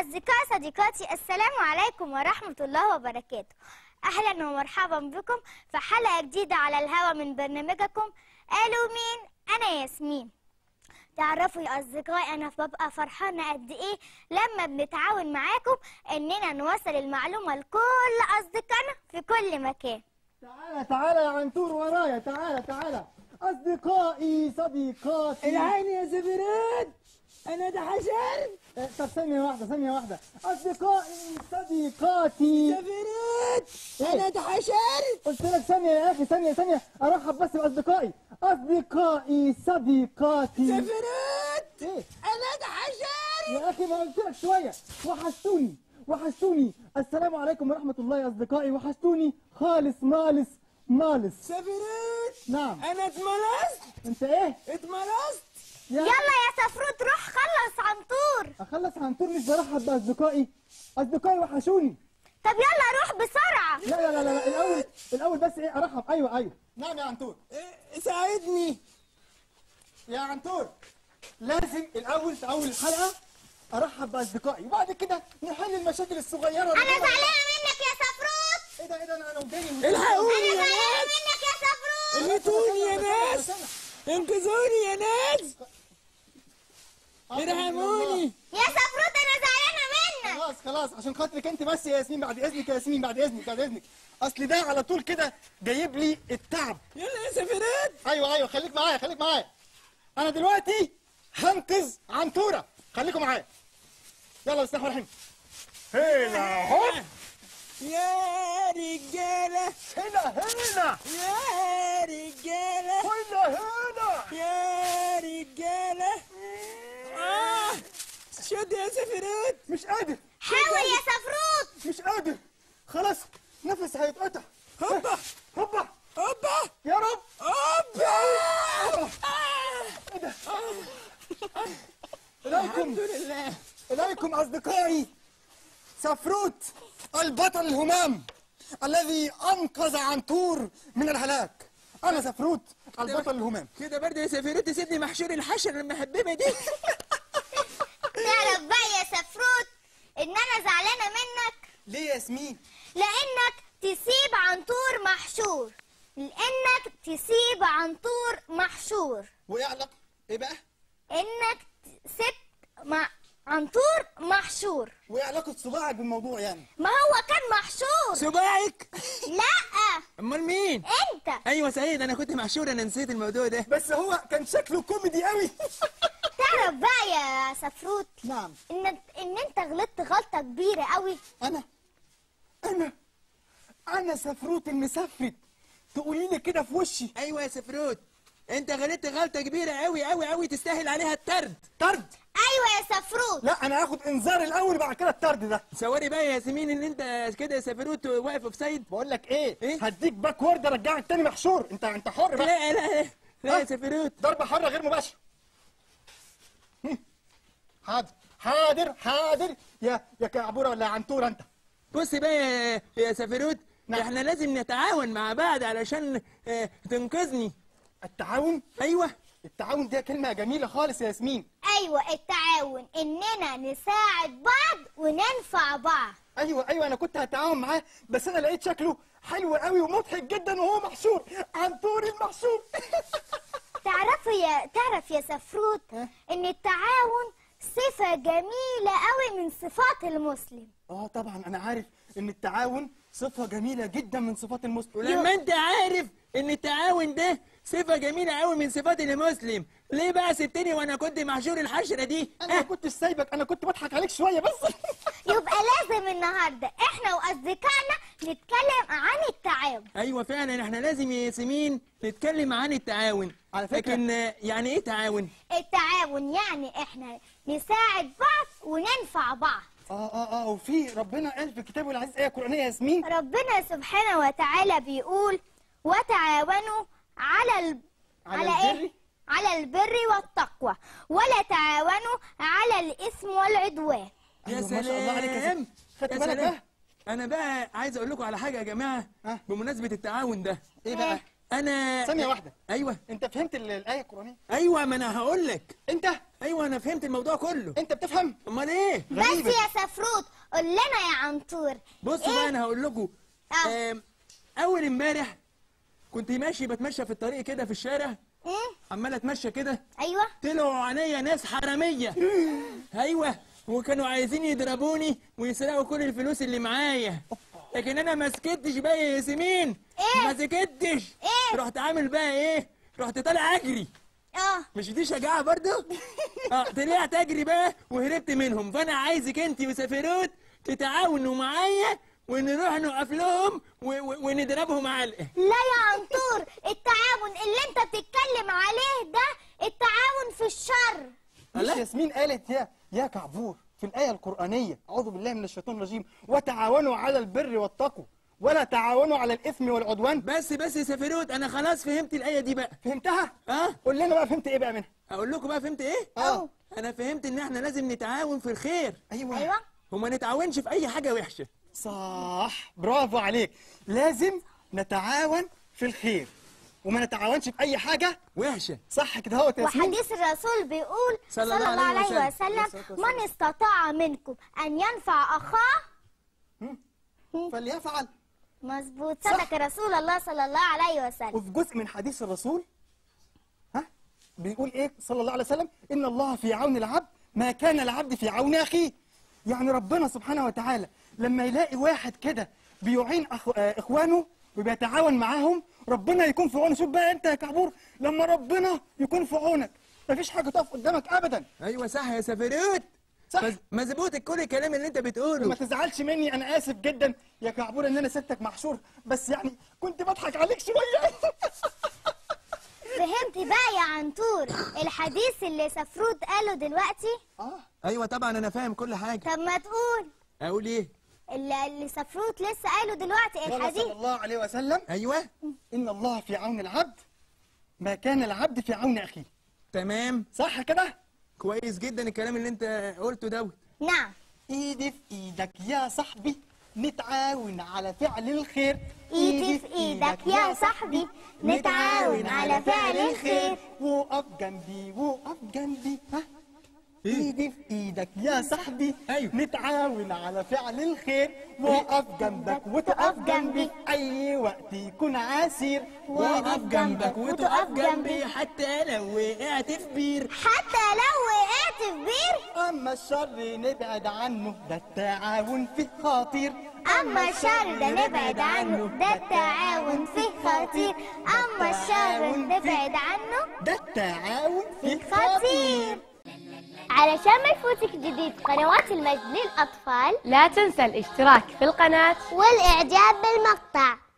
أصدقاء صديقاتي السلام عليكم ورحمة الله وبركاته أهلا ومرحبا بكم في حلقة جديدة على الهوا من برنامجكم قالوا مين أنا ياسمين تعرفوا يا أصدقائي أنا ببقى فرحانة قد إيه لما بنتعاون معاكم إننا نوصل المعلومة لكل أصدقائنا في كل مكان تعالى تعالى يا عنتور ورايا تعالى تعالى أصدقائي صديقاتي العين يا زبرات انا ده حشر آه، طب ثانية واحدة ثانية واحدة أصدقائي صديقاتي زبرات إيه؟ انا ده حشر قلت لك ثانية يا أخي ثانية ثانية أرحب بس بأصدقائي أصدقائي صديقاتي زبرات إيه انا ده حشر يا أخي ما قلت لك شوية وحشتوني وحشتوني السلام عليكم ورحمة الله يا أصدقائي وحشتوني خالص مالس مالس زبرات نعم انا اتملصت أنت إيه اتملصت يا يلا يا سفروت روح خلص عنطور أخلص عنتور مش برحب بأصدقائي أصدقائي وحشوني طب يلا روح بسرعة لا لا لا لا الأول الأول بس إيه أرحب أيوه أيوه نعم يا عنتور إيه، ساعدني يا عنتور لازم الأول في أول الحلقة أرحب بأصدقائي وبعد كده نحل المشاكل الصغيرة أنا زعلانة منك يا سفروت إيه ده إيه ده أنا أنا وداني الحقوني أنا يا زعلانة ناس منك يا سفروت غيتوني يا ناس انقذوني يا ناس ارحموني يا سفروت أنا زعلانة منك خلاص خلاص عشان خاطرك انت بس يا ياسمين بعد اذنك يا ياسمين بعد اذنك بعد اذنك اصل ده على طول كده جايب لي التعب يلا يا سفرات ايوه ايوه خليك معايا خليك معايا انا دلوقتي هنقذ عنتوره خليكم معايا يلا بسم الله الرحمن الرحيم هنا هوب يا رجاله هنا هنا يا رجاله هنا هنا يا رجاله آه شد يا سفرات مش قادر حاول يا سفروت مش قادر خلاص نفس هيتقطع هوبا هوبا هوبا يا رب هوبا اليكم الحمد لله إليكم أصدقائي سفروت البطل الهمام الذي أنقذ عنتور من الهلاك أنا سفروت البطل الهمام كده برضه يا سفرات تسيبني محشور الحشر المحببه دي تعرف بقى يا سفروت إن أنا زعلانة منك ليه يا ياسمين؟ لأنك تسيب عنطور محشور لأنك تسيب عنطور محشور وإيه علاقة؟ إيه بقى؟ إنك سبت مع عنطور محشور وإيه علاقة صباعك بالموضوع يعني؟ ما هو كان محشور صباعك لا امال مين انت ايوه سعيد انا كنت محشور انا نسيت الموضوع ده بس هو كان شكله كوميدي قوي تعرف بقى يا سفروت نعم ان ان انت غلطت غلطه كبيره قوي أنا أنا أنا سفروت المسفرت تقولي لي كده في وشي ايوه يا سفروت انت غلطت غلطه كبيره قوي قوي قوي تستاهل عليها الطرد طرد ايوه يا سفروت لا أنا هاخد إنذار الأول بعد كده الطرد ده صوري بقى يا ياسمين ان انت كده يا سفروت واقف اوف سايد بقول لك إيه؟ إيه؟ هديك باكورد أرجعك تاني محشور أنت أنت حر بقى لا لا لا يا ها؟ سفروت ضربة حرة غير مباشرة هم. حاضر حاضر حاضر يا يا كعبورة ولا يا عنتورة انت بص بقى يا- يا سفروت نعم. احنا لازم نتعاون مع بعض علشان آه، تنقذني التعاون ايوه التعاون دي كلمة جميلة خالص يا ياسمين ايوه التعاون اننا نساعد بعض وننفع بعض ايوه ايوه انا كنت هتعاون معاه بس انا لقيت شكله حلو قوي ومضحك جدا وهو محشور عنتوري المحشور تعرفوا يا تعرف يا سفروت ها؟ ان التعاون صفه جميله قوي من صفات المسلم اه طبعا انا عارف ان التعاون صفة جميلة جدا من صفات المسلم ولما انت عارف ان التعاون ده صفة جميلة قوي من صفات المسلم ليه بقى سبتني وانا كنت محشور الحشرة دي انا ما كنتش سايبك انا كنت بضحك عليك شوية بس يبقى لازم النهارده احنا واصدقائنا نتكلم عن التعاون ايوه فعلا احنا لازم يا ياسمين نتكلم عن التعاون على فكرة- لكن آه، يعني ايه تعاون التعاون يعني احنا نساعد بعض وننفع بعض اه اه اه وفي ربنا قال في كتابه العزيز ايه قرآنية يا ياسمين ربنا سبحانه وتعالى بيقول وتعاونوا على ال... على على البر؟ ايه على البر والتقوى ولا تعاونوا على الاثم والعدوان يا أيوة، ما شاء الله عليك يا سلام ست. خدت يا بالك سلام. بقى؟ انا بقى عايز اقول لكم على حاجه يا جماعه ها؟ بمناسبه التعاون ده ايه بقى انا ثانيه واحده ايوه انت فهمت ال- الايه القرانيه ايوه ما انا هقول لك انت ايوه انا فهمت الموضوع كله انت بتفهم امال ايه بس غريبة. يا سفروت قول لنا يا عنتور بصوا إيه؟ بقى انا هقول لكم آه. آم، اول امبارح كنت ماشي بتمشى في الطريق كده في الشارع إيه؟ عمال اتمشى كده ايوه طلعوا عليا ناس حراميه ايوه وكانوا عايزين يضربوني ويسرقوا كل الفلوس اللي معايا لكن انا ما سكتش بقى يا ياسمين إيه؟ ما سكتش إيه؟ رحت عامل بقى ايه رحت طالع اجري اه مش دي شجاعه برضه اه طلعت اجري بقى وهربت منهم فانا عايزك انت وسفيروت تتعاونوا معايا ونروح نقف لهم و- و- ونضربهم علقه لا يا عنتور التعاون اللي انت بتتكلم عليه ده التعاون في الشر مش لا. ياسمين قالت يا يا كعبور في الآية القرآنية أعوذ بالله من الشيطان الرجيم وتعاونوا على البر والتقوى ولا تعاونوا على الإثم والعدوان بس بس يا سفيروت انا خلاص فهمت الايه دي بقى فهمتها؟ اه قول لنا بقى فهمت إيه بقى منها؟ اقول لكم بقى فهمت ايه آه. انا فهمت ان احنا لازم نتعاون في الخير أيوه ايوه وما نتعاونش في اي حاجه وحشه صح برافو عليك لازم نتعاون في الخير وما نتعاونش في أي حاجة وحشه صح كده هو ياسمين؟ وحديث الرسول بيقول صلى صلى الله الله عليه عليه وسلم. وسلم من استطاع منكم ان ينفع اخاه فليفعل مظبوط صح. صدق رسول الله صلى الله عليه وسلم وفي جزء من حديث الرسول ها بيقول ايه صلى الله عليه وسلم ان الله في عون العبد ما كان العبد في عون اخيه يعني ربنا سبحانه وتعالى لما يلاقي واحد كده بيعين أخ... آه، اخوانه وبيتعاون معاهم ربنا يكون في عونه شوف بقى انت يا كعبور لما ربنا يكون في عونك مفيش حاجه تقف قدامك ابدا ايوه صح يا سفيروت صح. مز- مظبوط كل الكلام اللي انت ما بتقوله تزعلش مني انا اسف جدا يا كعبور ان انا سبتك محشور بس يعني كنت بضحك عليك شويه فهمت بقى يا عنتور الحديث اللي سفروت قاله دلوقتي اه ايوه طبعا انا فاهم كل حاجه طب ما تقول اقول ايه اللي, اللي سفروت لسه قاله دلوقتي قال الحديث صلى الله عليه وسلم ايوه إن الله في عون العبد ما كان العبد في عون أخيه تمام صح كده؟ كويس جدا الكلام اللي انت قلته دوت نعم إيدي في إيدك يا صاحبي نتعاون على فعل الخير إيدي في إيدك يا صاحبي نتعاون على فعل الخير وقف جنبي وقف جنبي ها إيه؟ ايدي في ايدك يا صاحبي أيوة. نتعاون على فعل الخير وقف جنبك وتقف جنبي اي وقت يكون عسير واقف جنبك وتقف جنبي حتى لو وقعت في بير حتى لو وقعت في بير اما الشر نبعد عنه ده التعاون فيه خطير أما الشر ده نبعد عنه ده التعاون فيه خطير أما الشر نبعد عنه ده التعاون فيه خطير علشان ما يفوتك جديد قنوات المجد للأطفال لا تنسى الاشتراك في القناة والإعجاب بالمقطع